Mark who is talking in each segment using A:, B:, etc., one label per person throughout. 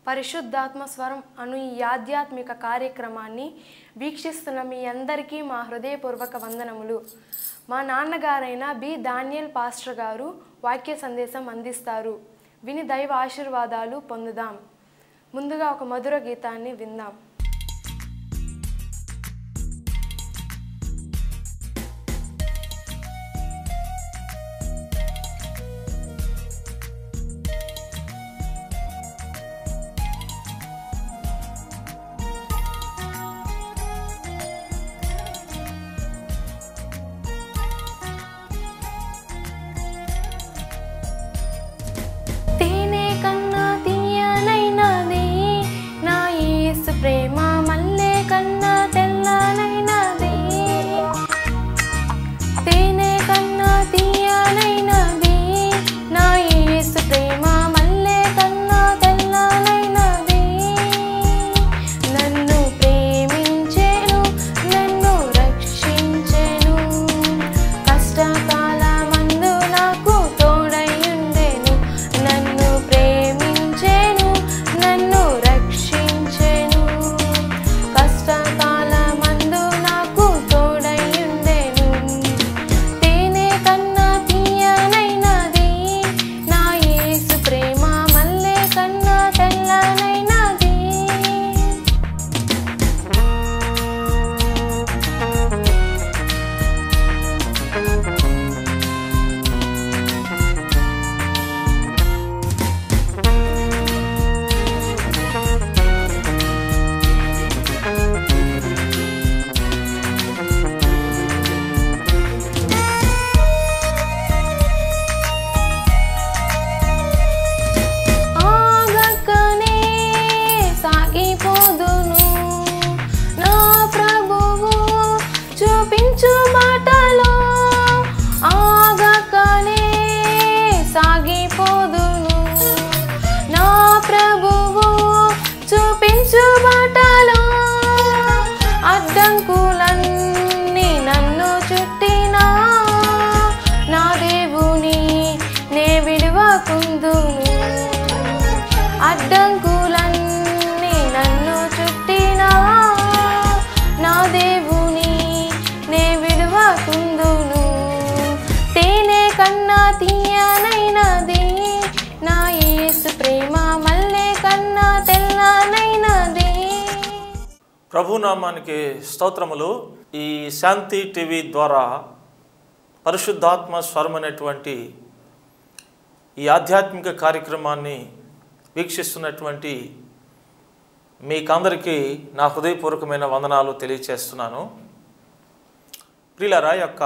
A: పరిశుద్ధాత్మ స్వరం అను ఈ ఆధ్యాత్మిక కార్యక్రమాన్ని వీక్షిస్తున్న మీ అందరికీ మా హృదయపూర్వక వందనములు మా నాన్నగారైన బి దానియల్ పాస్టర్ గారు వాక్య సందేశం అందిస్తారు విని దైవ ఆశీర్వాదాలు పొందుదాం ముందుగా ఒక మధుర గీతాన్ని విందాం తేనె కన్నా తీయనైనది నా యేసు ప్రేమ మల్లె కన్నా తెల్లనైనది తేనె కన్నా తీయనైనది నా యేసు ప్రేమ మల్లె కన్నా తెల్లనైనది నన్ను ప్రేమించెను నన్ను రక్షించెను కష్టకాల మందు నాకు తోడయుండెను నన్ను ప్రేమించెను నన్ను రక్షించెను కష్టకాల మందు నాకు తోడయుండెను తేనె కన్నా తీయనైనది నా యేసు ప్రేమ మల్లె కన్నా తెల్లనైనది ఆగకనే సాగిపోదును నా ప్రభువు చూపించు బాటలో ఆగకనే సాగిపోదును నా ప్రభువు చూపించు బాటలో అడ్డంకులన్నీ నన్ను చుట్టినా నా దేవుని నే విడువకుందును అడ్డంకులన్నీ నన్ను చుట్టినా నా దేవుని నే విడువకుందును తేనె కన్నా తీయనైనది నా యేసు ప్రేమ మల్లె కన్నా తెల్లనైనది
B: ప్రభునామానికి స్తోత్రములు ఈ శాంతి టీవీ ద్వారా పరిశుద్ధాత్మ స్వరం అనేటువంటి ఈ ఆధ్యాత్మిక కార్యక్రమాన్ని వీక్షిస్తున్నటువంటి మీకందరికీ నా హృదయపూర్వకమైన వందనాలు తెలియచేస్తున్నాను ప్రియులరా యొక్క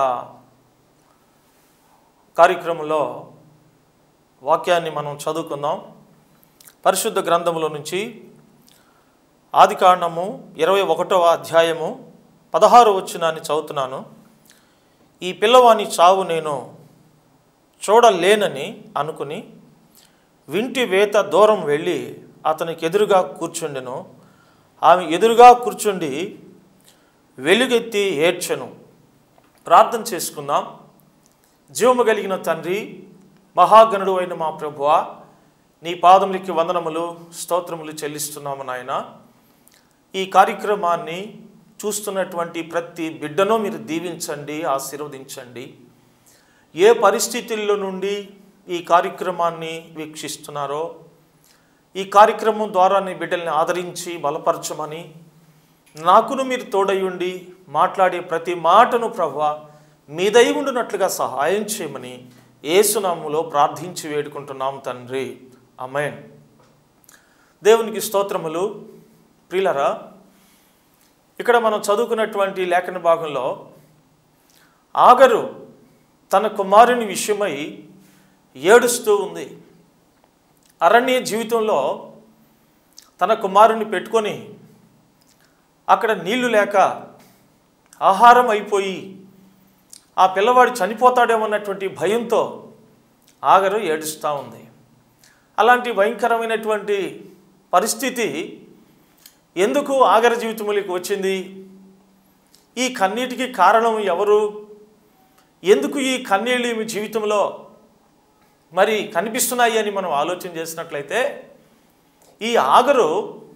B: కార్యక్రమంలో వాక్యాన్ని మనం చదువుకుందాం పరిశుద్ధ గ్రంథములో నుంచి ఆదికాండము ఇరవై ఒకటవ అధ్యాయము పదహారు వచ్చినాన్ని చదువుతున్నాను ఈ పిల్లవాని చావు నేను చూడలేనని అనుకుని వింటి వేత దూరం వెళ్ళి అతనికి ఎదురుగా కూర్చుండెను ఆమె ఎదురుగా కూర్చుండి వెలుగెత్తి ఏడ్చెను ప్రార్థన చేసుకుందాం జీవము కలిగిన తండ్రి మహాగణుడు అయిన మా ప్రభువా నీ పాదములకి వందనములు స్తోత్రములు చెల్లిస్తున్నాము నాయనా ఈ కార్యక్రమాన్ని చూస్తున్నటువంటి ప్రతి బిడ్డను మీరు దీవించండి ఆశీర్వదించండి ఏ పరిస్థితుల్లో నుండి ఈ కార్యక్రమాన్ని వీక్షిస్తున్నారో ఈ కార్యక్రమం ద్వారా నీ బిడ్డల్ని ఆదరించి బలపరచమని నాకును మీరు తోడయుండి మాట్లాడే ప్రతి మాటను ప్రభు మీ దయ ఉండునట్లుగా సహాయం చేయమని ఏసునాములో ప్రార్థించి వేడుకుంటున్నాం తండ్రి అమేన్ దేవునికి స్తోత్రములు ప్రియులరా ఇక్కడ మనం చదువుకున్నటువంటి లేఖన భాగంలో ఆగరు తన కుమారుని విషయమై ఏడుస్తూ ఉంది అరణ్య జీవితంలో తన కుమారుని పెట్టుకొని అక్కడ నీళ్లు లేక ఆహారం అయిపోయి ఆ పిల్లవాడు చనిపోతాడేమో అన్నటువంటి భయంతో ఆగరు ఏడుస్తూ ఉంది అలాంటి భయంకరమైనటువంటి పరిస్థితి ఎందుకు ఆగర జీవితంలోకి వచ్చింది ఈ కన్నీటికి కారణం ఎవరు ఎందుకు ఈ కన్నీళ్ళు ఈమె జీవితంలో మరి కనిపిస్తున్నాయి అని మనం ఆలోచన చేసినట్లయితే ఈ ఆగరు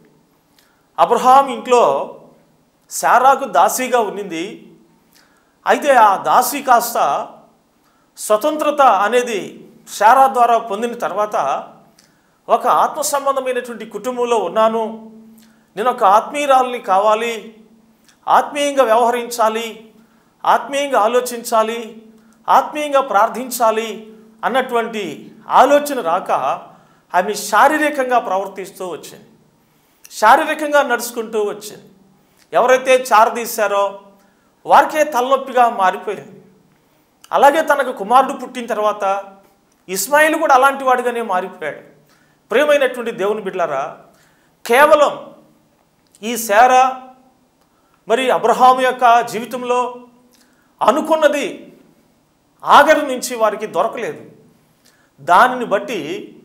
B: అబ్రహాం ఇంట్లో శారాకు దాసీగా ఉన్నింది అయితే ఆ దాసి కాస్త స్వతంత్రత అనేది శారా ద్వారా పొందిన తర్వాత ఒక ఆత్మ సంబంధమైనటువంటి కుటుంబంలో ఉన్నాను నేను ఒక ఆత్మీయురాలని కావాలి ఆత్మీయంగా వ్యవహరించాలి ఆత్మీయంగా ఆలోచించాలి ఆత్మీయంగా ప్రార్థించాలి అన్నటువంటి ఆలోచన రాక ఆమె శారీరకంగా ప్రవర్తిస్తూ వచ్చింది శారీరకంగా నడుచుకుంటూ వచ్చింది ఎవరైతే చారదీశారో వారికే తలనొప్పిగా మారిపోయింది అలాగే తనకు కుమారుడు పుట్టిన తర్వాత ఇస్మాయిల్ కూడా అలాంటి వాడిగానే మారిపోయాడు ప్రియమైనటువంటి దేవుని బిడ్డలారా కేవలం ఈ శార మరి అబ్రహాము యొక్క జీవితంలో అనుకున్నది ఆగరు నుంచి వారికి దొరకలేదు దానిని బట్టి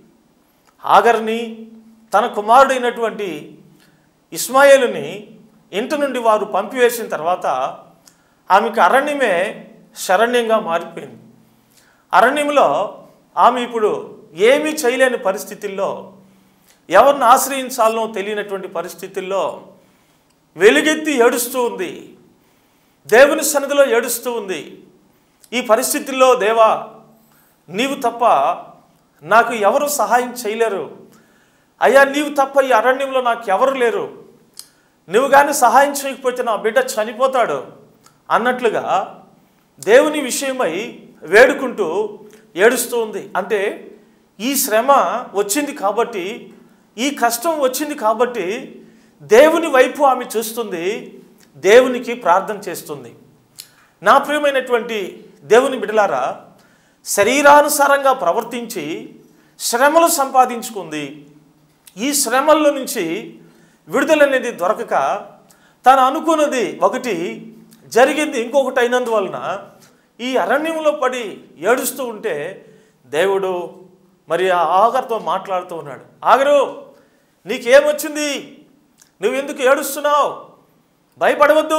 B: ఆగర్ని తన కుమారుడైనటువంటి ఇస్మాయిలుని ఇంటి నుండి వారు పంపివేసిన తర్వాత ఆమెకు అరణ్యమే శరణ్యంగా మారిపోయింది అరణ్యంలో ఆమె ఇప్పుడు ఏమీ చేయలేని పరిస్థితుల్లో ఎవరిని ఆశ్రయించాలనో తెలియనటువంటి పరిస్థితుల్లో వెలుగెత్తి ఏడుస్తూ ఉంది దేవుని సన్నిధిలో ఏడుస్తూ ఉంది ఈ పరిస్థితుల్లో దేవా నీవు తప్ప నాకు ఎవరు సహాయం చేయలేరు అయ్యా నీవు తప్ప ఈ అరణ్యంలో నాకు ఎవరు లేరు నువ్వు కానీ సహాయం చేయకపోతే నా బిడ్డ చనిపోతాడు అన్నట్లుగా దేవుని విషయమై వేడుకుంటూ ఏడుస్తూ ఉంది అంటే ఈ శ్రమ వచ్చింది కాబట్టి ఈ కష్టం వచ్చింది కాబట్టి దేవుని వైపు ఆమె చూస్తుంది దేవునికి ప్రార్థన చేస్తుంది నా ప్రియమైనటువంటి దేవుని బిడలారా శరీరానుసారంగా ప్రవర్తించి శ్రమలు సంపాదించుకుంది ఈ శ్రమల్లో నుంచి విడుదల అనేది దొరకక తను అనుకున్నది ఒకటి జరిగింది ఇంకొకటి అయినందువలన ఈ అరణ్యంలో పడి ఏడుస్తూ ఉంటే దేవుడు మరి ఆ ఆగర్తో మాట్లాడుతూ ఉన్నాడు ఆగరు నీకేమొచ్చింది నువ్వు ఎందుకు ఏడుస్తున్నావు భయపడవద్దు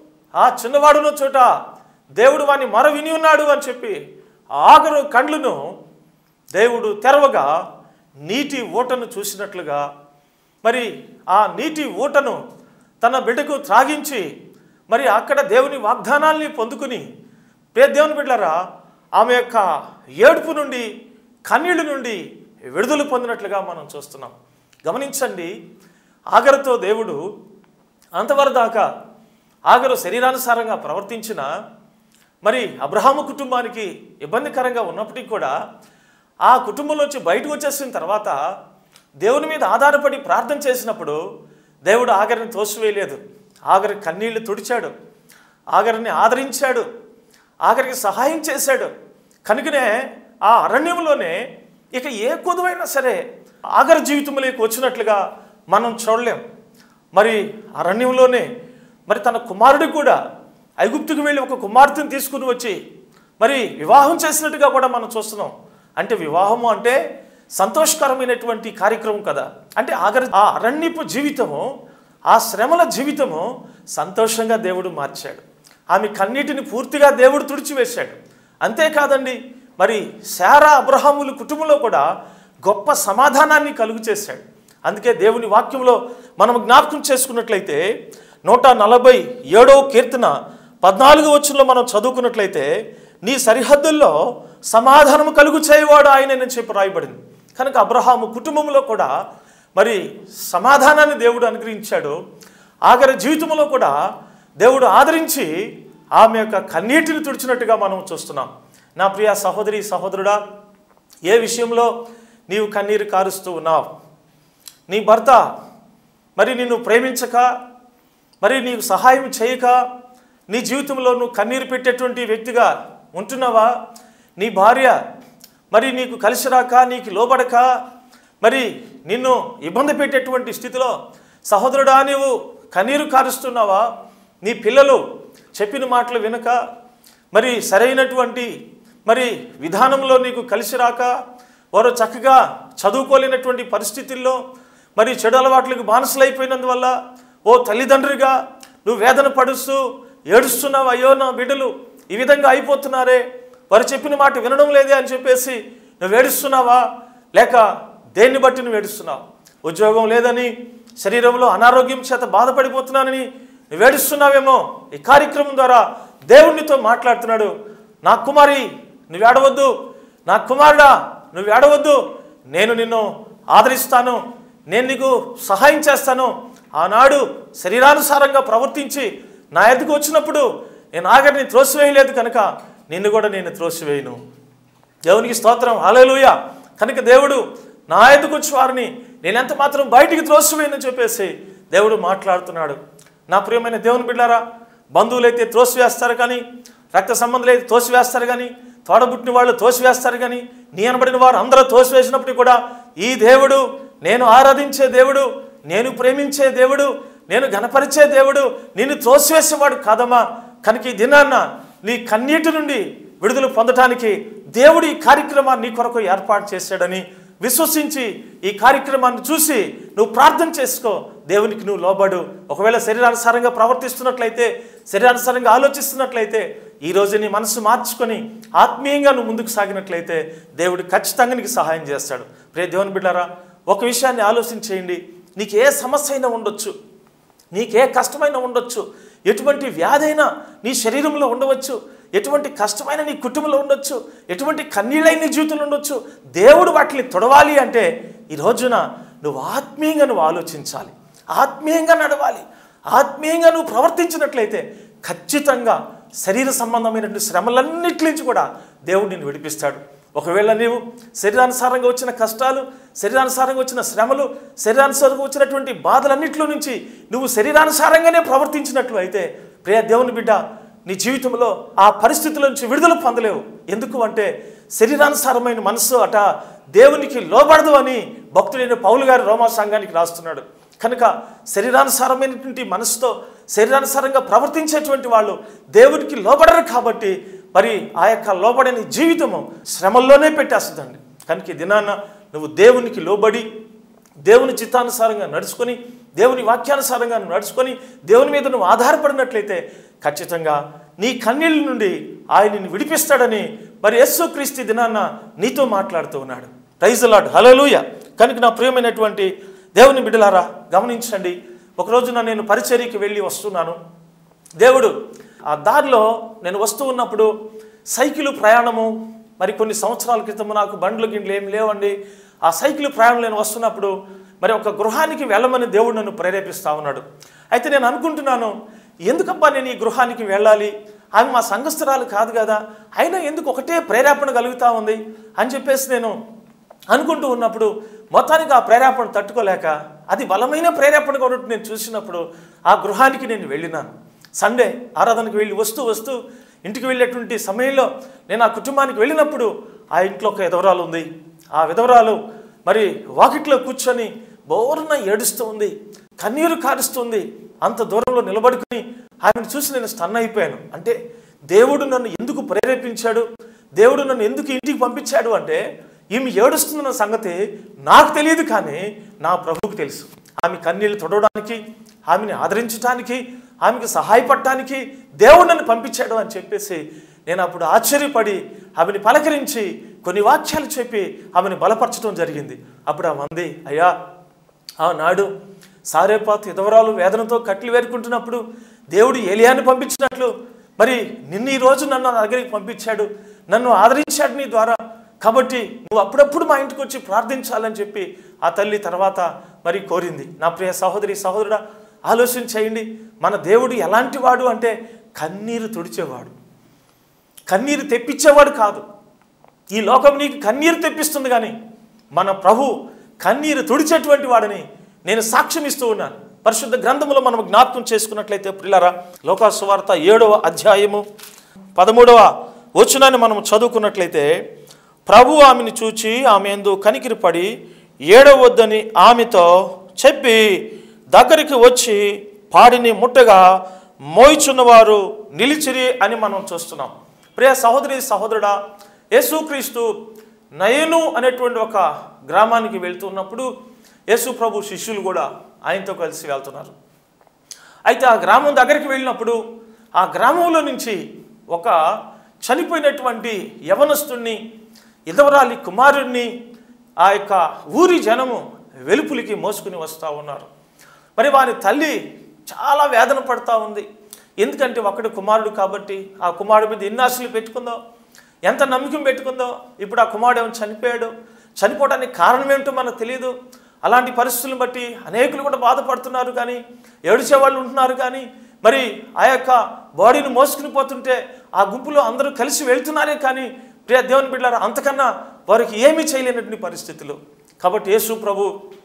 B: ఆ చిన్నవాడున్న చోట దేవుడు వాని మర విని ఉన్నాడు అని చెప్పి ఆగరు కండ్లను దేవుడు తెరవగా నీటి ఊటను చూసినట్లుగా మరి ఆ నీటి ఊటను తన బిడ్డకు త్రాగించి మరి అక్కడ దేవుని వాగ్దానాల్ని పొందుకుని ప్రియ దేవుని బిడ్డలారా ఆమె యొక్క ఏడుపు నుండి కన్నీళ్ళ నుండి విడుదల పొందినట్లుగా మనం చూస్తున్నాం గమనించండి ఆగరుతో దేవుడు అంతవరకు దాకా ఆగరు శరీరానుసారంగా ప్రవర్తించిన మరి అబ్రహాము కుటుంబానికి ఇబ్బందికరంగా ఉన్నప్పటికీ కూడా ఆ కుటుంబంలోంచి బయటకు వచ్చేసిన తర్వాత దేవుని మీద ఆధారపడి ప్రార్థన చేసినప్పుడు దేవుడు ఆగరిని తోసివేయలేదు ఆగరి కన్నీళ్లు తుడిచాడు ఆగరిని ఆదరించాడు ఆఖరికి సహాయం చేశాడు కనుకనే ఆ అరణ్యంలోనే ఇక ఏ కొదువైనా సరే ఆఖరి జీవితంలోకి వచ్చినట్లుగా మనం చూడలేం మరి అరణ్యంలోనే మరి తన కుమారుడు కూడా ఐగుప్తుకు వెళ్ళి ఒక కుమార్తెను తీసుకుని వచ్చి మరి వివాహం చేసినట్టుగా కూడా మనం చూస్తున్నాం అంటే వివాహము అంటే సంతోషకరమైనటువంటి కార్యక్రమం కదా అంటే ఆఖరి ఆ అరణ్యపు జీవితము ఆ శ్రమల జీవితము సంతోషంగా దేవుడు మార్చాడు ఆమె కన్నీటిని పూర్తిగా దేవుడు తుడిచివేశాడు అంతేకాదండి మరి శారా అబ్రహాముల కుటుంబంలో కూడా గొప్ప సమాధానాన్ని కలుగు చేశాడు అందుకే దేవుని వాక్యంలో మనం జ్ఞాపకం చేసుకున్నట్లయితే నూట నలభై ఏడవ కీర్తన పద్నాలుగు వచ్చంలో మనం చదువుకున్నట్లయితే నీ సరిహద్దుల్లో సమాధానము కలుగు చేయవాడు ఆయనని చెప్పి రాయబడింది కనుక అబ్రహాము కుటుంబంలో కూడా మరి సమాధానాన్ని దేవుడు అనుగ్రహించాడు ఆఖరి జీవితంలో కూడా దేవుడు ఆదరించి ఆమె యొక్క కన్నీటిని తుడిచినట్టుగా మనం చూస్తున్నాం నా ప్రియ సహోదరి సహోదరుడా ఏ విషయంలో నీవు కన్నీరు కారుస్తూ ఉన్నావు నీ భర్త మరి నిన్ను ప్రేమించక మరి నీకు సహాయం చేయక నీ జీవితంలో నువ్వు కన్నీరు పెట్టేటువంటి వ్యక్తిగా ఉంటున్నావా నీ భార్య మరి నీకు కలిసి రాక నీకు లోబడక మరి నిన్ను ఇబ్బంది పెట్టేటువంటి స్థితిలో సహోదరుడా నీవు కన్నీరు కారుస్తున్నావా నీ పిల్లలు చెప్పిన మాటలు వినక మరి సరైనటువంటి మరి విధానంలో నీకు కలిసి రాక వారు చక్కగా చదువుకోలేనటువంటి పరిస్థితుల్లో మరి చెడు అలవాట్లకు బానిసలైపోయినందువల్ల ఓ తల్లిదండ్రిగా నువ్వు వేదన పడుస్తూ ఏడుస్తున్నావు అయ్యో నా బిడ్డలు ఈ విధంగా అయిపోతున్నారే వారు చెప్పిన మాట వినడం లేదే అని చెప్పేసి నువ్వు ఏడుస్తున్నావా లేక దేన్ని బట్టి నువ్వు ఏడుస్తున్నావు ఉద్యోగం లేదని శరీరంలో అనారోగ్యం చేత బాధపడిపోతున్నానని నువ్వు ఏడుస్తున్నావేమో ఈ కార్యక్రమం ద్వారా దేవునితో మాట్లాడుతున్నాడు నా కుమారి నువ్వు ఏడవద్దు నా కుమారుడా నువ్వు ఏడవద్దు నేను నిన్ను ఆదరిస్తాను నేను నీకు సహాయం చేస్తాను ఆనాడు శరీరానుసారంగా ప్రవర్తించి నా ఎద్దుకు వచ్చినప్పుడు నేను ఆగరిని త్రోసివేయలేదు కనుక నిన్ను కూడా నేను త్రోసివేయను దేవునికి స్తోత్రం హల్లెలూయ కనుక దేవుడు నా ఎదుకు వచ్చి వారిని నేను ఎంత మాత్రం బయటికి త్రోసివేయనని చెప్పేసి దేవుడు మాట్లాడుతున్నాడు నా ప్రియమైన దేవుని బిడ్డారా బంధువులైతే త్రోసివేస్తారు కానీ రక్త సంబంధులు అయితే తోసివేస్తారు కానీ తోడబుట్టిన వాళ్ళు తోసివేస్తారు కానీ నీ అనబడిన వారు అందరూ తోసివేసినప్పుడు కూడా ఈ దేవుడు నేను ఆరాధించే దేవుడు నేను ప్రేమించే దేవుడు నేను గణపరిచే దేవుడు నిన్ను త్రోసివేసేవాడు కాదమ్మా కనుక ఈ దినాన్న నీ కన్నీటి నుండి విడుదల పొందటానికి దేవుడు ఈ కార్యక్రమాన్ని నీ కొరకు ఏర్పాటు చేశాడని విశ్వసించి ఈ కార్యక్రమాన్ని చూసి నువ్వు ప్రార్థన చేసుకో దేవునికి నువ్వు లోబడు ఒకవేళ శరీరానుసారంగా ప్రవర్తిస్తున్నట్లయితే శరీరానుసారంగా ఆలోచిస్తున్నట్లయితే ఈ రోజు నీ మనసు మార్చుకొని ఆత్మీయంగా నువ్వు ముందుకు సాగినట్లయితే దేవుడు ఖచ్చితంగా నీకు సహాయం చేస్తాడు ప్రియ దేవుని బిడ్డారా ఒక విషయాన్ని ఆలోచించేయండి నీకు ఏ సమస్య అయినా ఉండొచ్చు నీకే కష్టమైన ఉండొచ్చు ఎటువంటి వ్యాధి అయినా నీ శరీరంలో ఉండవచ్చు ఎటువంటి కష్టమైన నీ కుటుంబంలో ఉండొచ్చు ఎటువంటి కన్నీళ్ళైన నీ జీవితంలో ఉండొచ్చు దేవుడు వాటిని తొడవాలి అంటే ఈ రోజున నువ్వు ఆత్మీయంగా నువ్వు ఆలోచించాలి ఆత్మీయంగా నడవాలి ఆత్మీయంగా నువ్వు ప్రవర్తించినట్లయితే ఖచ్చితంగా శరీర సంబంధమైనటువంటి శ్రమలన్నిటి నుంచి కూడా దేవుడు నిన్ను విడిపిస్తాడు ఒకవేళ నీవు శరీరానుసారంగా వచ్చిన కష్టాలు శరీరానుసారంగా వచ్చిన శ్రమలు శరీరానుసారంగా వచ్చినటువంటి బాధలన్నింటిలో నుంచి నువ్వు శరీరానుసారంగానే ప్రవర్తించినట్లు అయితే ప్రియ దేవుని బిడ్డ నీ జీవితంలో ఆ పరిస్థితుల నుంచి విడుదల పొందలేవు ఎందుకు అంటే శరీరానుసారమైన మనస్సు అట దేవునికి లోబడదు అని భక్తుడైన పౌలు గారి రోమా సంఘానికి రాస్తున్నాడు కనుక శరీరానుసారమైనటువంటి మనసుతో శరీరానుసారంగా ప్రవర్తించేటువంటి వాళ్ళు దేవునికి లోబడరు కాబట్టి మరి ఆ యొక్క లోబడని జీవితము శ్రమల్లోనే పెట్టేస్తుందండి కనుక ఈ దినాన నువ్వు దేవునికి లోబడి దేవుని చిత్తానుసారంగా నడుచుకొని దేవుని వాక్యానుసారంగా నువ్వు నడుచుకొని దేవుని మీద నువ్వు ఆధారపడినట్లయితే ఖచ్చితంగా నీ కన్నీళ్ళ నుండి ఆయన నిన్ను విడిపిస్తాడని మరి యస్సు క్రీస్తు దినాన్న నీతో మాట్లాడుతూ ఉన్నాడు ప్రైజ్ లాడ్ హలలుయ కనుక నా ప్రియమైనటువంటి దేవుని బిడ్డలారా గమనించండి ఒకరోజున నేను పరిచర్యకి వెళ్ళి వస్తున్నాను దేవుడు ఆ దారిలో నేను వస్తూ ఉన్నప్పుడు సైకిల్ ప్రయాణము మరి కొన్ని సంవత్సరాల క్రితం నాకు బండ్లు గిండ్లు ఏమి లేవండి ఆ సైకిల్ ప్రయాణం నేను వస్తున్నప్పుడు మరి ఒక గృహానికి వెళ్ళమని దేవుడు నన్ను ప్రేరేపిస్తా ఉన్నాడు అయితే నేను అనుకుంటున్నాను ఎందుకబ్బా నేను ఈ గృహానికి వెళ్ళాలి ఆమె మా సంఘస్థురాలు కాదు కదా అయినా ఎందుకు ఒకటే ప్రేరేపణ కలుగుతా ఉంది అని చెప్పేసి నేను అనుకుంటూ ఉన్నప్పుడు మొత్తానికి ఆ ప్రేరేపణ తట్టుకోలేక అది బలమైన ప్రేరేపణగా ఉన్నట్టు నేను చూసినప్పుడు ఆ గృహానికి నేను వెళ్ళినాను సండే ఆరాధనకు వెళ్ళి వస్తూ వస్తూ ఇంటికి వెళ్ళేటువంటి సమయంలో నేను ఆ కుటుంబానికి వెళ్ళినప్పుడు ఆ ఇంట్లో ఒక విధవరాలు ఉంది ఆ విధవరాలు మరి వాకిట్లో కూర్చొని బోరున ఏడుస్తూ ఉంది కన్నీరు కారుస్తుంది అంత దూరంలో నిలబడుకుని ఆమెను చూసి నేను స్టన్ అయిపోయాను అంటే దేవుడు నన్ను ఎందుకు ప్రేరేపించాడు దేవుడు నన్ను ఎందుకు ఇంటికి పంపించాడు అంటే ఈమె ఏడుస్తున్న సంగతి నాకు తెలియదు కానీ నా ప్రభువుకు తెలుసు ఆమె కన్నీళ్ళు తొడవడానికి ఆమెని ఆదరించడానికి ఆమెకి సహాయపడటానికి దేవుడు నన్ను పంపించాడు అని చెప్పేసి నేను అప్పుడు ఆశ్చర్యపడి ఆమెని పలకరించి కొన్ని వాక్యాలు చెప్పి ఆమెను బలపరచడం జరిగింది అప్పుడు ఆ మంది అయ్యా ఆనాడు సారేపాతు ఇదవరాలు వేదనతో కట్లు వేరుకుంటున్నప్పుడు దేవుడు ఏలియాని పంపించినట్లు మరి నిన్న ఈ రోజు నన్ను నా దగ్గరికి పంపించాడు నన్ను ఆదరించాడు నీ ద్వారా కాబట్టి నువ్వు అప్పుడప్పుడు మా ఇంటికి వచ్చి ప్రార్థించాలని చెప్పి ఆ తల్లి తర్వాత మరి కోరింది నా ప్రియ సహోదరి సహోదరుడా ఆలోచన చేయండి మన దేవుడు ఎలాంటి వాడు అంటే కన్నీరు తుడిచేవాడు కన్నీరు తెప్పించేవాడు కాదు ఈ లోకం నీకు కన్నీరు తెప్పిస్తుంది కానీ మన ప్రభు కన్నీరు తుడిచేటువంటి వాడని నేను సాక్ష్యం ఇస్తూ ఉన్నాను పరిశుద్ధ గ్రంథములో మనం జ్ఞాపకం చేసుకున్నట్లయితే ప్రిలరా లోకాసువార్త ఏడవ అధ్యాయము పదమూడవ వచనాన్ని మనం చదువుకున్నట్లయితే ప్రభు ఆమెను చూచి ఆమె ఎందు కనికిరి పడి ఏడవద్దని ఆమెతో చెప్పి దగ్గరికి వచ్చి పాడిని ముట్టగా మోయిచున్నవారు నిలిచిరి అని మనం చూస్తున్నాం ప్రియ సహోదరి సహోదరుడా యేసుక్రీస్తు నయను అనేటువంటి ఒక గ్రామానికి వెళ్తున్నప్పుడు యేసు ప్రభు శిష్యులు కూడా ఆయనతో కలిసి వెళ్తున్నారు అయితే ఆ గ్రామం దగ్గరికి వెళ్ళినప్పుడు ఆ గ్రామంలో నుంచి ఒక చనిపోయినటువంటి యవనస్తుణ్ణి ఇదవరాలి కుమారుణ్ణి ఆ యొక్క ఊరి జనము వెలుపులికి మోసుకుని వస్తూ ఉన్నారు మరి వారి తల్లి చాలా వేదన పడతా ఉంది ఎందుకంటే ఒకడు కుమారుడు కాబట్టి ఆ కుమారుడి మీద ఎన్ని ఆశలు పెట్టుకుందో ఎంత నమ్మకం పెట్టుకుందో ఇప్పుడు ఆ కుమారుడు ఏమో చనిపోయాడు చనిపోవడానికి కారణం ఏమిటో మనకు తెలియదు అలాంటి పరిస్థితులను బట్టి అనేకులు కూడా బాధపడుతున్నారు కానీ ఏడిచే వాళ్ళు ఉంటున్నారు కానీ మరి ఆ యొక్క బాడీని మోసుకుని పోతుంటే ఆ గుంపులో అందరూ కలిసి వెళ్తున్నారే కానీ ప్రియ దేవుని బిడ్డారా అంతకన్నా వారికి ఏమీ చేయలేనటువంటి పరిస్థితులు కాబట్టి యేసు ప్రభు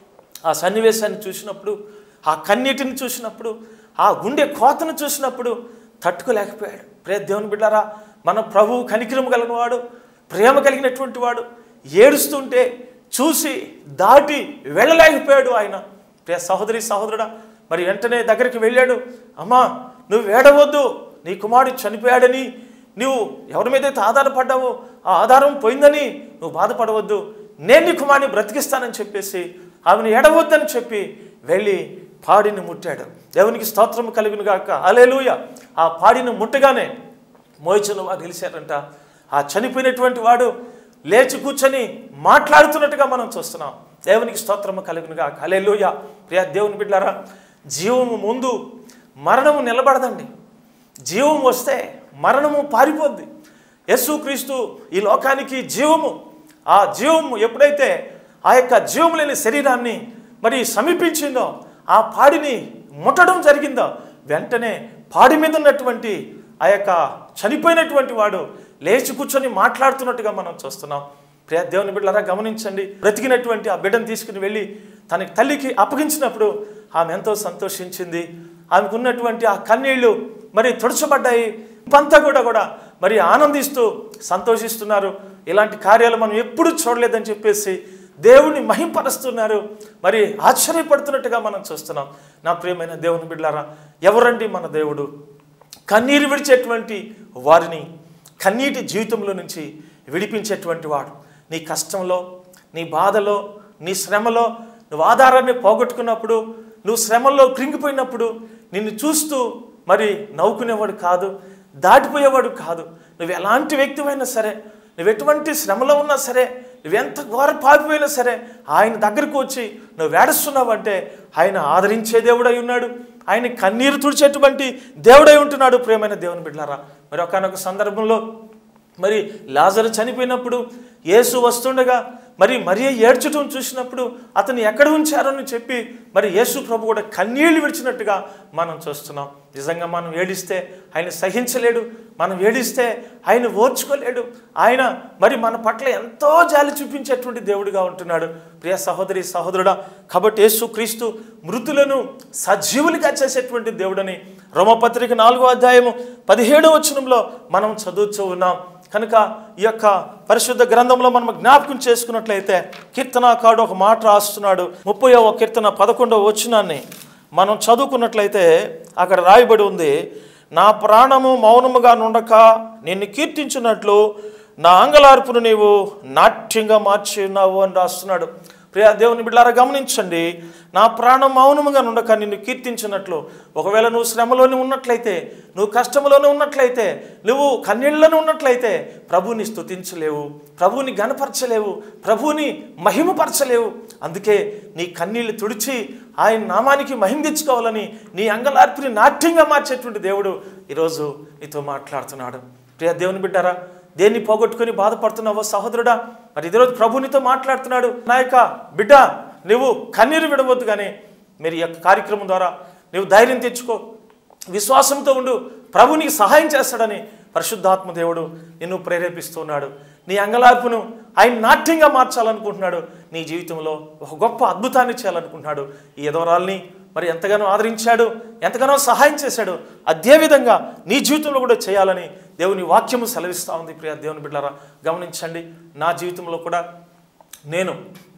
B: ఆ సన్నివేశాన్ని చూసినప్పుడు ఆ కన్నీటిని చూసినప్పుడు ఆ గుండె కోతను చూసినప్పుడు తట్టుకోలేకపోయాడు ప్రియ దేవుని బిడ్డారా మన ప్రభువు కనికరం కలిగిన వాడు ప్రేమ కలిగినటువంటి వాడు ఏడుస్తుంటే చూసి దాటి వెళ్ళలేకపోయాడు ఆయన ప్రియ సహోదరి సహోదరుడా మరి వెంటనే దగ్గరికి వెళ్ళాడు అమ్మా నువ్వు ఏడవద్దు నీ కుమారుడు చనిపోయాడని నువ్వు ఎవరి మీదైతే ఆధారపడ్డావో ఆ ఆధారం పోయిందని నువ్వు బాధపడవద్దు నేను నీ కుమారుని బ్రతికిస్తానని చెప్పేసి ఆమెను ఎడవద్దని చెప్పి వెళ్ళి పాడిని ముట్టాడు దేవునికి స్తోత్రం కలుగును గాక అలేలుయ ఆ పాడిని ముట్టగానే మోయిచిన వారు గెలిచారంట ఆ చనిపోయినటువంటి వాడు లేచి కూర్చొని మాట్లాడుతున్నట్టుగా మనం చూస్తున్నాం దేవునికి స్తోత్రము కలుగునుగా కలెలుయ ప్రియ దేవుని బిడ్డారా జీవము ముందు మరణము నిలబడదండి జీవం వస్తే మరణము పారిపోద్ది యేసుక్రీస్తు ఈ లోకానికి జీవము ఆ జీవము ఎప్పుడైతే ఆ యొక్క జీవం లేని శరీరాన్ని మరి సమీపించిందో ఆ పాడిని ముట్టడం జరిగిందో వెంటనే పాడి మీద ఉన్నటువంటి ఆ యొక్క చనిపోయినటువంటి వాడు లేచి కూర్చొని మాట్లాడుతున్నట్టుగా మనం చూస్తున్నాం ప్రియ దేవుని బిడ్డలారా గమనించండి బ్రతికినటువంటి ఆ బిడ్డను తీసుకుని వెళ్ళి తన తల్లికి అప్పగించినప్పుడు ఆమె ఎంతో సంతోషించింది ఆమెకు ఉన్నటువంటి ఆ కన్నీళ్లు మరి తుడచబడ్డాయి పంతా కూడా కూడా మరి ఆనందిస్తూ సంతోషిస్తున్నారు ఇలాంటి కార్యాలు మనం ఎప్పుడూ చూడలేదని చెప్పేసి దేవుని మహింపరుస్తున్నారు మరి ఆశ్చర్యపడుతున్నట్టుగా మనం చూస్తున్నాం నా ప్రియమైన దేవుని బిడ్డారా ఎవరండి మన దేవుడు కన్నీరు విడిచేటువంటి వారిని కన్నీటి జీవితంలో నుంచి విడిపించేటువంటి వాడు నీ కష్టంలో నీ బాధలో నీ శ్రమలో నువ్వు ఆధారాన్ని పోగొట్టుకున్నప్పుడు నువ్వు శ్రమల్లో కృంగిపోయినప్పుడు నిన్ను చూస్తూ మరి నవ్వుకునేవాడు కాదు దాటిపోయేవాడు కాదు నువ్వు ఎలాంటి వ్యక్తివైనా సరే నువ్వు ఎటువంటి శ్రమలో ఉన్నా సరే నువ్వెంత ఘోర పాపిపోయినా సరే ఆయన దగ్గరకు వచ్చి నువ్వు వేడుస్తున్నావంటే ఆయన ఆదరించే దేవుడై ఉన్నాడు ఆయన కన్నీరు తుడిచేటువంటి దేవుడై ఉంటున్నాడు ప్రియమైన దేవుని బిడ్డారా మరి ఒకనొక సందర్భంలో మరి లాజరు చనిపోయినప్పుడు యేసు వస్తుండగా మరి మరియ ఏడ్చటం చూసినప్పుడు అతను ఎక్కడ ఉంచారని చెప్పి మరి యేసు ప్రభు కూడా కన్నీళ్లు విడిచినట్టుగా మనం చూస్తున్నాం నిజంగా మనం ఏడిస్తే ఆయన సహించలేడు మనం ఏడిస్తే ఆయన ఓర్చుకోలేడు ఆయన మరి మన పట్ల ఎంతో జాలి చూపించేటువంటి దేవుడిగా ఉంటున్నాడు ప్రియ సహోదరి సహోదరుడా కాబట్టి యేసు క్రీస్తు మృతులను సజీవులుగా చేసేటువంటి దేవుడని రోమపత్రిక నాలుగో అధ్యాయము పదిహేడో వచనంలో మనం చదువుతూ ఉన్నాం కనుక ఈ యొక్క పరిశుద్ధ గ్రంథంలో మనం జ్ఞాపకం చేసుకున్నట్లయితే కీర్తనాకాడు ఒక మాట రాస్తున్నాడు ముప్పైవ కీర్తన పదకొండవ వచనాన్ని మనం చదువుకున్నట్లయితే అక్కడ రాయబడి ఉంది నా ప్రాణము మౌనముగా నుండక నిన్ను కీర్తించినట్లు నా అంగలార్పును నీవు నాట్యంగా మార్చి ఉన్నావు అని రాస్తున్నాడు ప్రియ దేవుని బిడ్డారా గమనించండి నా ప్రాణం మౌనముగా నుండక నిన్ను కీర్తించినట్లు ఒకవేళ నువ్వు శ్రమలోనే ఉన్నట్లయితే నువ్వు కష్టంలోనే ఉన్నట్లయితే నువ్వు కన్నీళ్ళలోనే ఉన్నట్లయితే ప్రభువుని స్తుతించలేవు ప్రభువుని గనపరచలేవు ప్రభువుని మహిమపరచలేవు అందుకే నీ కన్నీళ్లు తుడిచి ఆయన నామానికి మహిమ తెచ్చుకోవాలని నీ అంగలార్పిని నాట్యంగా మార్చేటువంటి దేవుడు ఈరోజు నీతో మాట్లాడుతున్నాడు ప్రియ దేవుని బిడ్డారా దేన్ని పోగొట్టుకొని బాధపడుతున్నావో సహోదరుడా మరి ఈరోజు ప్రభు నీతో మాట్లాడుతున్నాడు నా యొక్క బిడ్డ నువ్వు కన్నీరు విడవద్దు కానీ మీరు ఈ యొక్క కార్యక్రమం ద్వారా నువ్వు ధైర్యం తెచ్చుకో విశ్వాసంతో ఉండు ప్రభు నీకు సహాయం చేస్తాడని పరిశుద్ధాత్మ దేవుడు నిన్ను ప్రేరేపిస్తున్నాడు నీ అంగలార్పును ఆయన నాట్యంగా మార్చాలనుకుంటున్నాడు నీ జీవితంలో ఒక గొప్ప అద్భుతాన్ని చేయాలనుకుంటున్నాడు ఈ ఎదవరాల్ని మరి ఎంతగానో ఆదరించాడు ఎంతగానో సహాయం చేశాడు అదేవిధంగా నీ జీవితంలో కూడా చేయాలని దేవుని వాక్యము సెలవిస్తూ ఉంది ప్రియ దేవుని బిడ్డలారా గమనించండి నా జీవితంలో కూడా నేను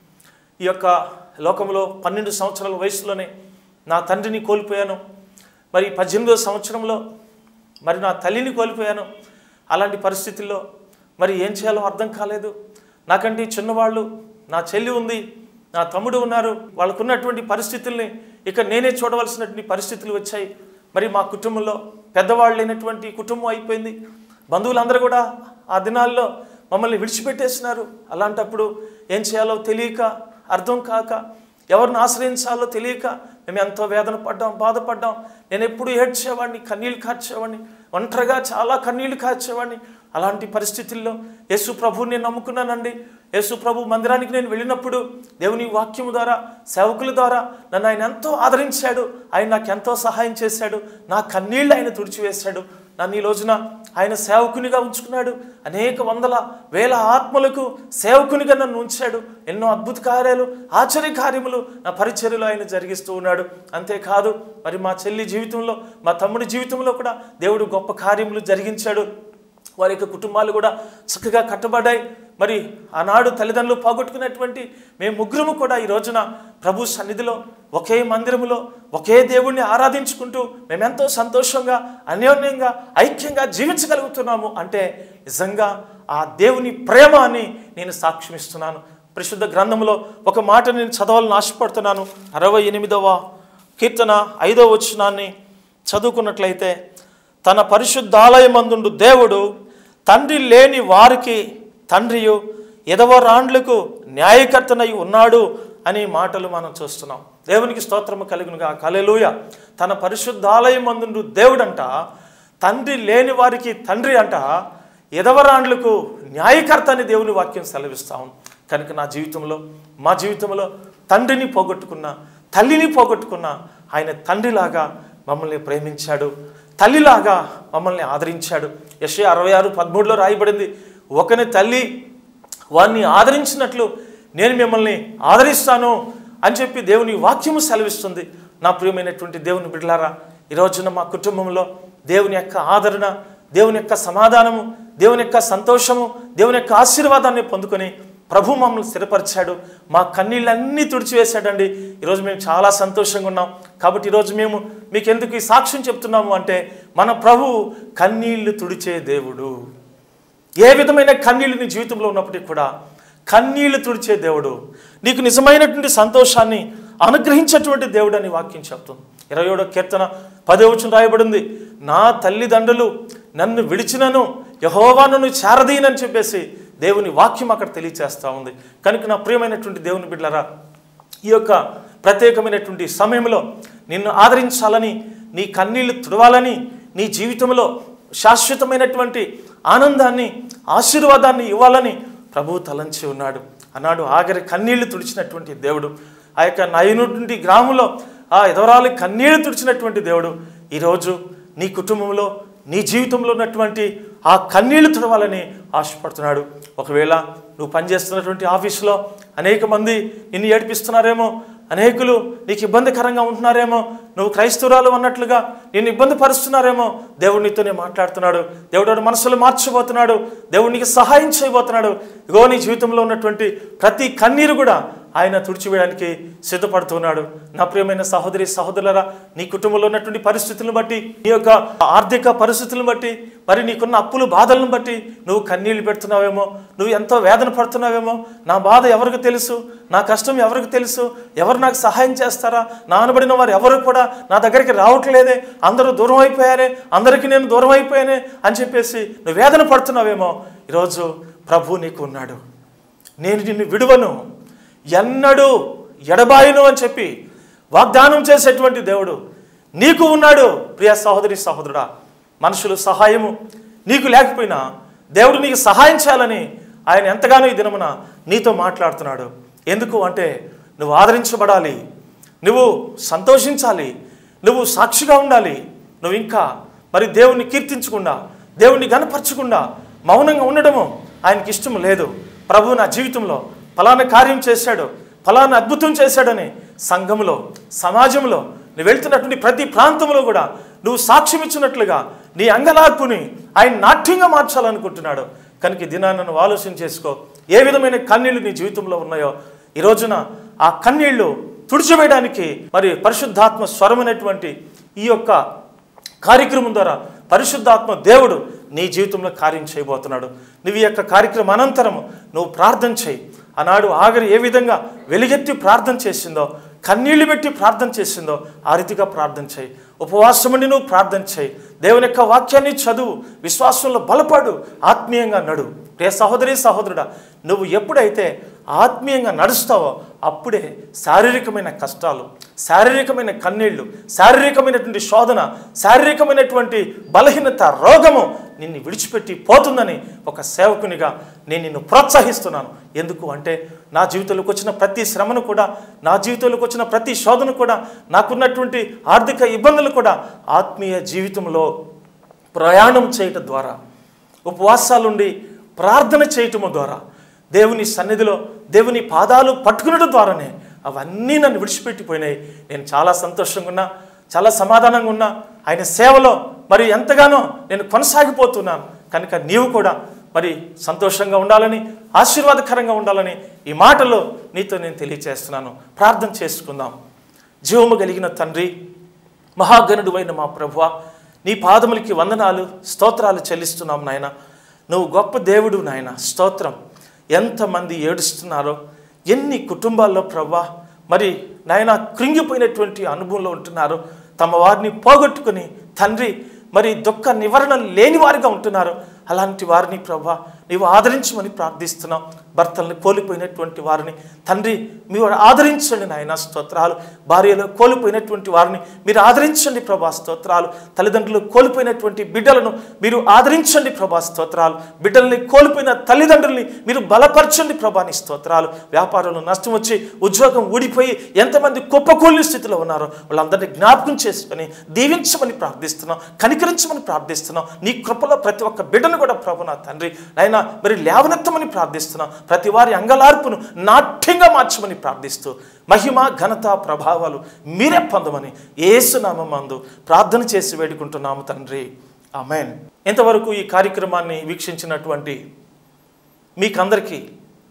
B: ఈ యొక్క లోకంలో పన్నెండు సంవత్సరాల వయసులోనే నా తండ్రిని కోల్పోయాను మరి పద్దెనిమిదో సంవత్సరంలో మరి నా తల్లిని కోల్పోయాను అలాంటి పరిస్థితుల్లో మరి ఏం చేయాలో అర్థం కాలేదు నాకంటే చిన్నవాళ్ళు నా చెల్లి ఉంది నా తమ్ముడు ఉన్నారు వాళ్ళకున్నటువంటి పరిస్థితుల్ని ఇక నేనే చూడవలసినటువంటి పరిస్థితులు వచ్చాయి మరి మా కుటుంబంలో పెద్దవాళ్ళు లేనటువంటి కుటుంబం అయిపోయింది బంధువులందరూ కూడా ఆ దినాల్లో మమ్మల్ని విడిచిపెట్టేసినారు అలాంటప్పుడు ఏం చేయాలో తెలియక అర్థం కాక ఎవరిని ఆశ్రయించాలో తెలియక మేము ఎంతో వేదన పడ్డాం బాధపడ్డాం నేను ఎప్పుడు ఏడ్చేవాడిని కన్నీళ్ళు కార్చేవాడిని ఒంటరిగా చాలా కన్నీళ్లు కార్చేవాడిని అలాంటి పరిస్థితుల్లో యేసు ప్రభువుని నేను నమ్ముకున్నానండి యేసు ప్రభు మందిరానికి నేను వెళ్ళినప్పుడు దేవుని వాక్యము ద్వారా సేవకుల ద్వారా నన్ను ఆయన ఎంతో ఆదరించాడు ఆయన నాకు ఎంతో సహాయం చేశాడు నా కన్నీళ్ళు ఆయన తుడిచివేశాడు నన్ను ఈ రోజున ఆయన సేవకునిగా ఉంచుకున్నాడు అనేక వందల వేల ఆత్మలకు సేవకునిగా నన్ను ఉంచాడు ఎన్నో అద్భుత కార్యాలు ఆశ్చర్య కార్యములు నా పరిచర్యలో ఆయన జరిగిస్తూ ఉన్నాడు అంతేకాదు మరి మా చెల్లి జీవితంలో మా తమ్ముడి జీవితంలో కూడా దేవుడు గొప్ప కార్యములు జరిగించాడు వారి యొక్క కుటుంబాలు కూడా చక్కగా కట్టబడ్డాయి మరి ఆనాడు తల్లిదండ్రులు పోగొట్టుకున్నటువంటి మేము ముగ్గురము కూడా ఈ రోజున ప్రభు సన్నిధిలో ఒకే మందిరములో ఒకే దేవుణ్ణి ఆరాధించుకుంటూ మేమెంతో సంతోషంగా అన్యోన్యంగా ఐక్యంగా జీవించగలుగుతున్నాము అంటే నిజంగా ఆ దేవుని ప్రేమ అని నేను సాక్ష్యమిస్తున్నాను పరిశుద్ధ గ్రంథంలో ఒక మాట నేను చదవాలని ఆశపడుతున్నాను అరవై ఎనిమిదవ కీర్తన ఐదవ వచనాన్ని చదువుకున్నట్లయితే తన పరిశుద్ధాలయమందుండు దేవుడు తండ్రి లేని వారికి తండ్రియు ఎదవరాండ్లకు న్యాయకర్తనై ఉన్నాడు అనే మాటలు మనం చూస్తున్నాం దేవునికి స్తోత్రము కలుగునుగా కలెలుయ తన పరిశుద్ధాలయమందుండు దేవుడంట తండ్రి లేని వారికి తండ్రి అంట ఎదవరాండ్లకు న్యాయకర్త అని దేవుని వాక్యం సెలవిస్తాం కనుక నా జీవితంలో మా జీవితంలో తండ్రిని పోగొట్టుకున్న తల్లిని పోగొట్టుకున్న ఆయన తండ్రిలాగా మమ్మల్ని ప్రేమించాడు తల్లిలాగా మమ్మల్ని ఆదరించాడు యశ అరవై ఆరు పదమూడులో రాయబడింది ఒకని తల్లి వారిని ఆదరించినట్లు నేను మిమ్మల్ని ఆదరిస్తాను అని చెప్పి దేవుని వాక్యము సెలవిస్తుంది నా ప్రియమైనటువంటి దేవుని బిడ్డలారా ఈ రోజున మా కుటుంబంలో దేవుని యొక్క ఆదరణ దేవుని యొక్క సమాధానము దేవుని యొక్క సంతోషము దేవుని యొక్క ఆశీర్వాదాన్ని పొందుకొని ప్రభు మమ్మల్ని స్థిరపరిచాడు మా కన్నీళ్ళన్నీ తుడిచివేశాడండి ఈరోజు మేము చాలా సంతోషంగా ఉన్నాం కాబట్టి ఈరోజు మేము మీకు ఎందుకు ఈ సాక్ష్యం చెప్తున్నాము అంటే మన ప్రభు కన్నీళ్లు తుడిచే దేవుడు ఏ విధమైన కన్నీళ్ళు నీ జీవితంలో ఉన్నప్పటికీ కూడా కన్నీళ్లు తుడిచే దేవుడు నీకు నిజమైనటువంటి సంతోషాన్ని అనుగ్రహించేటువంటి దేవుడు అని వాక్యం చెప్తుంది ఇరవై ఏడో కీర్తన పదవచనం రాయబడింది నా తల్లిదండ్రులు నన్ను విడిచినను యహోవా నన్ను చేరదీనని చెప్పేసి దేవుని వాక్యం అక్కడ తెలియచేస్తూ ఉంది కనుక నా ప్రియమైనటువంటి దేవుని బిడ్డలరా ఈ యొక్క ప్రత్యేకమైనటువంటి సమయంలో నిన్ను ఆదరించాలని నీ కన్నీళ్లు తుడవాలని నీ జీవితంలో శాశ్వతమైనటువంటి ఆనందాన్ని ఆశీర్వాదాన్ని ఇవ్వాలని ప్రభువు తలంచి ఉన్నాడు అన్నాడు ఆఖరి కన్నీళ్లు తుడిచినటువంటి దేవుడు ఆ యొక్క నయనుడి గ్రామంలో ఆ ఎదవరాలు కన్నీళ్లు తుడిచినటువంటి దేవుడు ఈరోజు నీ కుటుంబంలో నీ జీవితంలో ఉన్నటువంటి ఆ కన్నీళ్లు తుడవాలని ఆశపడుతున్నాడు ఒకవేళ నువ్వు పనిచేస్తున్నటువంటి ఆఫీసులో అనేక మంది నిన్ను ఏడిపిస్తున్నారేమో అనేకులు నీకు ఇబ్బందికరంగా ఉంటున్నారేమో నువ్వు క్రైస్తవురాలు అన్నట్లుగా నిన్ను ఇబ్బంది పరుస్తున్నారేమో దేవుడు నీతోనే మాట్లాడుతున్నాడు దేవుడు వాడి మనసులు మార్చబోతున్నాడు దేవుడు నీకు సహాయం చేయబోతున్నాడు ఇగో నీ జీవితంలో ఉన్నటువంటి ప్రతి కన్నీరు కూడా ఆయన తుడిచివేయడానికి సిద్ధపడుతున్నాడు నా ప్రియమైన సహోదరి సహోదరులరా నీ కుటుంబంలో ఉన్నటువంటి పరిస్థితులను బట్టి నీ యొక్క ఆర్థిక పరిస్థితులను బట్టి మరి నీకున్న అప్పులు బాధలను బట్టి నువ్వు కన్నీళ్లు పెడుతున్నావేమో నువ్వు ఎంతో వేదన పడుతున్నావేమో నా బాధ ఎవరికి తెలుసు నా కష్టం ఎవరికి తెలుసు ఎవరు నాకు సహాయం చేస్తారా నా అనబడిన వారు ఎవరు కూడా నా దగ్గరికి రావట్లేదే అందరూ దూరం అయిపోయారే అందరికీ నేను దూరం అయిపోయానే అని చెప్పేసి నువ్వు వేదన పడుతున్నావేమో ఈరోజు ప్రభు నీకు ఉన్నాడు నేను నిన్ను విడువను ఎన్నడూ ఎడబాయును అని చెప్పి వాగ్దానం చేసేటువంటి దేవుడు నీకు ఉన్నాడు ప్రియ సహోదరి సహోదరుడా మనుషులు సహాయము నీకు లేకపోయినా దేవుడు నీకు సహాయం చేయాలని ఆయన ఎంతగానో ఈ దినమున నీతో మాట్లాడుతున్నాడు ఎందుకు అంటే నువ్వు ఆదరించబడాలి నువ్వు సంతోషించాలి నువ్వు సాక్షిగా ఉండాలి నువ్వు ఇంకా మరి దేవుణ్ణి కీర్తించకుండా దేవుణ్ణి గనపరచకుండా మౌనంగా ఉండడము ఆయనకి ఇష్టం లేదు ప్రభు నా జీవితంలో ఫలానా కార్యం చేశాడు ఫలానా అద్భుతం చేశాడని సంఘంలో సమాజంలో నువ్వు వెళ్తున్నటువంటి ప్రతి ప్రాంతంలో కూడా నువ్వు సాక్ష్యం ఇచ్చినట్లుగా నీ అంగలార్పుని ఆయన నాట్యంగా మార్చాలనుకుంటున్నాడు కనుక ఈ దినాన్ని నువ్వు ఆలోచన చేసుకో ఏ విధమైన కన్నీళ్లు నీ జీవితంలో ఉన్నాయో ఈ రోజున ఆ కన్నీళ్లు తుడిచివేయడానికి మరి పరిశుద్ధాత్మ స్వరమైనటువంటి ఈ యొక్క కార్యక్రమం ద్వారా పరిశుద్ధాత్మ దేవుడు నీ జీవితంలో కార్యం చేయబోతున్నాడు నువ్వు ఈ యొక్క కార్యక్రమం అనంతరము నువ్వు ప్రార్థన చేయి ఆనాడు ఆగరి ఏ విధంగా వెలుగెత్తి ప్రార్థన చేసిందో కన్నీళ్లు పెట్టి ప్రార్థన చేసిందో ఆ రీతిగా ప్రార్థన చేయి ఉపవాసముండి నువ్వు ప్రార్థన చేయి దేవుని యొక్క వాక్యాన్ని చదువు విశ్వాసంలో బలపడు ఆత్మీయంగా నడు ప్రియ సహోదరి సహోదరుడా నువ్వు ఎప్పుడైతే ఆత్మీయంగా నడుస్తావో అప్పుడే శారీరకమైన కష్టాలు శారీరకమైన కన్నీళ్లు శారీరకమైనటువంటి శోధన శారీరకమైనటువంటి బలహీనత రోగము నిన్ను విడిచిపెట్టి పోతుందని ఒక సేవకునిగా నేను నిన్ను ప్రోత్సహిస్తున్నాను ఎందుకు అంటే నా జీవితంలోకి వచ్చిన ప్రతి శ్రమను కూడా నా జీవితంలోకి వచ్చిన ప్రతి శోధన కూడా నాకున్నటువంటి ఆర్థిక ఇబ్బందులు కూడా ఆత్మీయ జీవితంలో ప్రయాణం చేయటం ద్వారా ఉపవాసాలుండి ప్రార్థన చేయటము ద్వారా దేవుని సన్నిధిలో దేవుని పాదాలు పట్టుకునడం ద్వారానే అవన్నీ నన్ను విడిచిపెట్టిపోయినాయి నేను చాలా సంతోషంగా ఉన్నా చాలా సమాధానంగా ఉన్నా ఆయన సేవలో మరి ఎంతగానో నేను కొనసాగిపోతున్నాను కనుక నీవు కూడా మరి సంతోషంగా ఉండాలని ఆశీర్వాదకరంగా ఉండాలని ఈ మాటలో నీతో నేను తెలియచేస్తున్నాను ప్రార్థన చేసుకుందాం జీవము కలిగిన తండ్రి మహాగణుడు అయిన మా ప్రభువ నీ పాదములకి వందనాలు స్తోత్రాలు చెల్లిస్తున్నాం నాయన నువ్వు గొప్ప దేవుడు నాయన స్తోత్రం ఎంతమంది ఏడుస్తున్నారో ఎన్ని కుటుంబాల్లో ప్రభా మరి నాయన కృంగిపోయినటువంటి అనుభవంలో ఉంటున్నారు తమ వారిని పోగొట్టుకుని తండ్రి మరి దుఃఖ నివారణ లేని వారిగా ఉంటున్నారు అలాంటి వారిని ప్రభా నీవు ఆదరించమని ప్రార్థిస్తున్నాం భర్తల్ని కోల్పోయినటువంటి వారిని తండ్రి మీరు ఆదరించండి నాయన స్తోత్రాలు భార్యలో కోల్పోయినటువంటి వారిని మీరు ఆదరించండి ప్రభా స్తోత్రాలు తల్లిదండ్రులు కోల్పోయినటువంటి బిడ్డలను మీరు ఆదరించండి ప్రభా స్తోత్రాలు బిడ్డల్ని కోల్పోయిన తల్లిదండ్రుల్ని మీరు బలపరచండి ప్రభాని స్తోత్రాలు వ్యాపారంలో నష్టం వచ్చి ఉద్యోగం ఊడిపోయి ఎంతమంది కుప్పకూలిన స్థితిలో ఉన్నారో వాళ్ళందరినీ జ్ఞాపకం చేసుకొని దీవించమని ప్రార్థిస్తున్నాం కనికరించమని ప్రార్థిస్తున్నాం నీ కృపలో ప్రతి ఒక్క బిడ్డను కూడా ప్రభు నా తండ్రి నాయన మరి లేవనెత్తమని ప్రార్థిస్తున్నాం ప్రతి వారి అంగలార్పును నాట్యంగా మార్చమని ప్రార్థిస్తూ మహిమ ఘనత ప్రభావాలు మీరే పొందమని ఏసునామందు ప్రార్థన చేసి వేడుకుంటున్నాము తండ్రి ఆమెన్ ఇంతవరకు ఈ కార్యక్రమాన్ని వీక్షించినటువంటి మీకందరికీ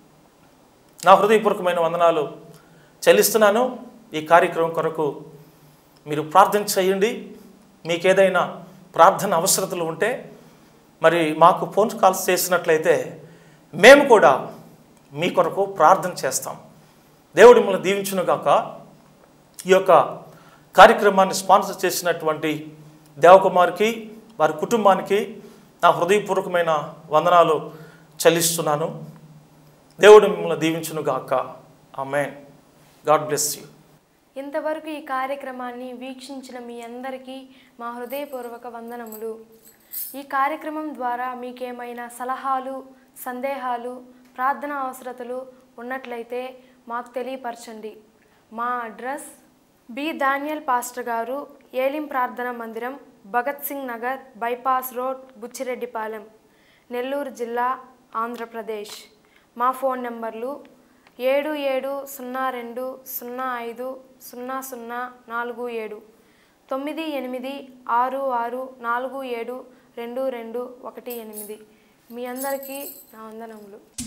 B: నా హృదయపూర్వకమైన వందనాలు చెల్లిస్తున్నాను ఈ కార్యక్రమం కొరకు మీరు ప్రార్థన చేయండి మీకు ఏదైనా ప్రార్థన అవసరతలు ఉంటే మరి మాకు ఫోన్ కాల్స్ చేసినట్లయితే మేము కూడా మీ కొరకు ప్రార్థన చేస్తాం దేవుడు మిమ్మల్ని దీవించునుగాక ఈ యొక్క కార్యక్రమాన్ని స్పాన్సర్ చేసినటువంటి దేవకుమార్కి వారి కుటుంబానికి నా హృదయపూర్వకమైన వందనాలు చెల్లిస్తున్నాను దేవుడు మిమ్మల్ని దీవించునుగాక ఆమెన్ గాడ్ బ్లెస్ యూ
A: ఇంతవరకు ఈ కార్యక్రమాన్ని వీక్షించిన మీ అందరికీ మా హృదయపూర్వక వందనములు ఈ కార్యక్రమం ద్వారా మీకేమైనా సలహాలు సందేహాలు ప్రార్థన అవసరతలు ఉన్నట్లయితే మాకు తెలియపరచండి మా అడ్రస్ బి దానియల్ పాస్టర్ గారు ఏలిం ప్రార్థన మందిరం భగత్ సింగ్ నగర్ బైపాస్ రోడ్ బుచ్చిరెడ్డిపాలెం నెల్లూరు జిల్లా ఆంధ్రప్రదేశ్ మా ఫోన్ నెంబర్లు ఏడు ఏడు సున్నా రెండు సున్నా ఐదు సున్నా సున్నా నాలుగు ఏడు తొమ్మిది ఎనిమిది ఆరు ఆరు నాలుగు ఏడు రెండు రెండు ఒకటి ఎనిమిది మీ అందరికీ నా వందనములు